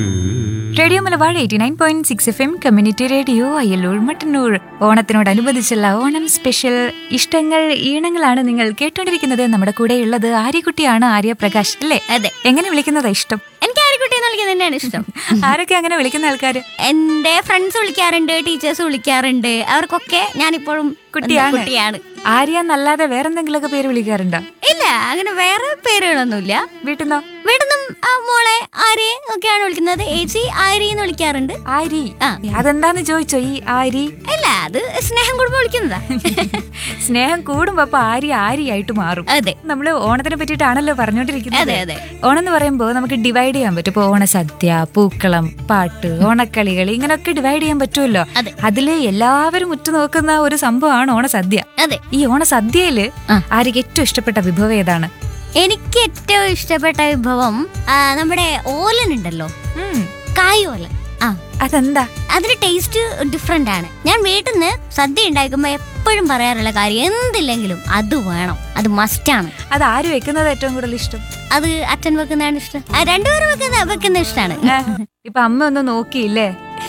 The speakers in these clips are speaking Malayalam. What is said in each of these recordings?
Radio Malabar eighty nine point six F M community radio Ayyalloor Mattannur ഓണത്തിനോടനുബന്ധിച്ചുള്ള ഓണം സ്പെഷ്യൽ ഇഷ്ടങ്ങൾ ഈണങ്ങളാണ് നിങ്ങൾ കേട്ടോണ്ടിരിക്കുന്നത് നമ്മുടെ കൂടെയുള്ളത് ആര്യക്കുട്ടിയാണ് ആര്യ പ്രകാശ് അല്ലേ അതെ എങ്ങനെ വിളിക്കുന്നതാ ഇഷ്ടം എനിക്ക് ആര്യക്കുട്ടി എന്ന് വിളിക്കുന്നത് തന്നെയാണ് ഇഷ്ടം ആരൊക്കെ അങ്ങനെ വിളിക്കുന്ന ആൾക്കാര് എന്റെ ഫ്രണ്ട്സ് വിളിക്കാറുണ്ട് ടീച്ചേഴ്സ് വിളിക്കാറുണ്ട് അവർക്കൊക്കെ ഞാനിപ്പോഴും കുട്ടിയാണ്. കുട്ടിയാണ് ആര്യ എന്നല്ലാതെ വേറെന്തെങ്കിലുമൊക്കെ പേര് വിളിക്കാറുണ്ടോ ഇല്ല അങ്ങനെ വേറെ പേരുകളൊന്നുമില്ല വീട്ടിന്നോ വീട്ടിൽ ആ മോളെ ആര്യ ഒക്കെയാണ് വിളിക്കുന്നത് ഏച്ചി ആര്യ എന്ന് വിളിക്കാറുണ്ട് ആരി ആ. അതെന്താന്ന് ചോദിച്ചോ ഈ ആരി ഇല്ല അത് സ്നേഹം കൂടുമ്പോ വിളിക്കുന്നതാ സ്നേഹം കൂടുമ്പോ അപ്പൊ ആരി ആരിയായിട്ട് മാറും അതെ നമ്മള് ഓണത്തിനെ പറ്റിയിട്ടാണല്ലോ പറഞ്ഞോണ്ടിരിക്കുന്നത് അതെ, അതെ. ഓണം എന്ന് പറയുമ്പോൾ നമുക്ക് ഡിവൈഡ് ചെയ്യാൻ പറ്റും ഇപ്പൊ ഓണസദ്യ പൂക്കളം പാട്ട് ഓണക്കളികൾ ഇങ്ങനെയൊക്കെ ഡിവൈഡ് ചെയ്യാൻ പറ്റുമല്ലോ അതെ. അതില് എല്ലാവരും ഉറ്റുനോക്കുന്ന ഒരു സംഭവമാണ് ഓണസദ്യ അതെ ഈ ഓണസദ്യയില് ആ. ആര്യക്ക് ഏറ്റവും ഇഷ്ടപ്പെട്ട വിഭവം ഏതാണ് എനിക്ക് ഏറ്റവും ഇഷ്ടപ്പെട്ട വിഭവം ആ, നമ്മുടെ ഓലൻ ഉണ്ടല്ലോ ഉം, കായോലൻ ആ അതെന്താ അതിന്റെ ടേസ്റ്റ് ഡിഫറെന്റ് ആണ് ഞാൻ വീട്ടിൽ നിന്ന് സദ്യ ഉണ്ടാക്കുമ്പോ എപ്പോഴും പറയാറുള്ള കാര്യം എന്തില്ലെങ്കിലും അത് വേണം അത് മസ്റ്റ് ആണ് അത് ആര് വെക്കുന്നത് ഏറ്റവും കൂടുതൽ ഇഷ്ടം അത് അച്ഛൻ വെക്കുന്നതാണ് ഇഷ്ടം ആ, രണ്ടുപേരും വെക്കുന്ന വെക്കുന്ന ഇഷ്ടമാണ് ആ, ഇപ്പൊ അമ്മ ഒന്ന് നോക്കിയില്ലേ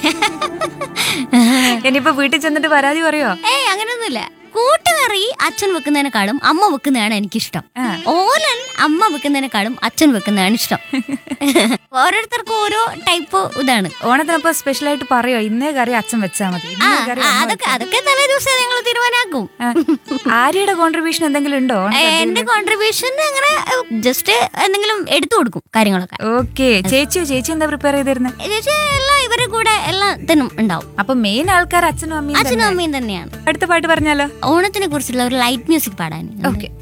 ഇനിയിപ്പോ വീട്ടിൽ ചെന്നിട്ട് പരാതി പറയോ ഏയ് അങ്ങനെയൊന്നുമില്ല കൂട്ടുകറി അച്ഛൻ വെക്കുന്നതിനെക്കാളും അമ്മ വെക്കുന്നതാണ് എനിക്കിഷ്ടം ആ. ഓലൻ അമ്മ വെക്കുന്നതിനെക്കാളും അച്ഛൻ വെക്കുന്നതാണ് ഇഷ്ടം ഓരോരുത്തർക്കും ഓരോ ടൈപ്പ് ഇതാണ് ഓണത്തിനപ്പോ സ്പെഷ്യൽ ആയിട്ട് പറയോ ഇന്നേ കറി അച്ഛൻ വെച്ചാ മതി ആ ഇന്നേ കറി ആ, അമ്മ അതൊക്കെ അതൊക്കെ തലേ ദിവസം ഞങ്ങൾ തീരുമാനാക്കും ആ. ആര്യയുടെ കോൺട്രിബ്യൂഷൻ എന്തെങ്കിലും ഉണ്ടോ ഏ, എന്റെ കോൺട്രിബ്യൂഷൻ അങ്ങനെ ജസ്റ്റ് എന്തെങ്കിലും എടുത്തു കൊടുക്കും കാര്യങ്ങളൊക്കെ ഓക്കെ ചേച്ചിയോ ചേച്ചി എന്താ പ്രിപ്പയർ ചെയ്തിരുന്നത് ചേച്ചി എല്ലാം ഇവരെ കൂടെ എല്ലാത്തിനും ഉണ്ടാവും അപ്പൊ മെയിൻ ആൾക്കാർ അച്ഛനും അമ്മയും അച്ഛനും തന്നെ. അമ്മയും തന്നെയാണ് അടുത്ത പാട്ട് പറഞ്ഞാലോ ഓണത്തിനെ കുറിച്ചുള്ള ഒരു ലൈറ്റ് മ്യൂസിക് പാടാൻ ഓക്കെ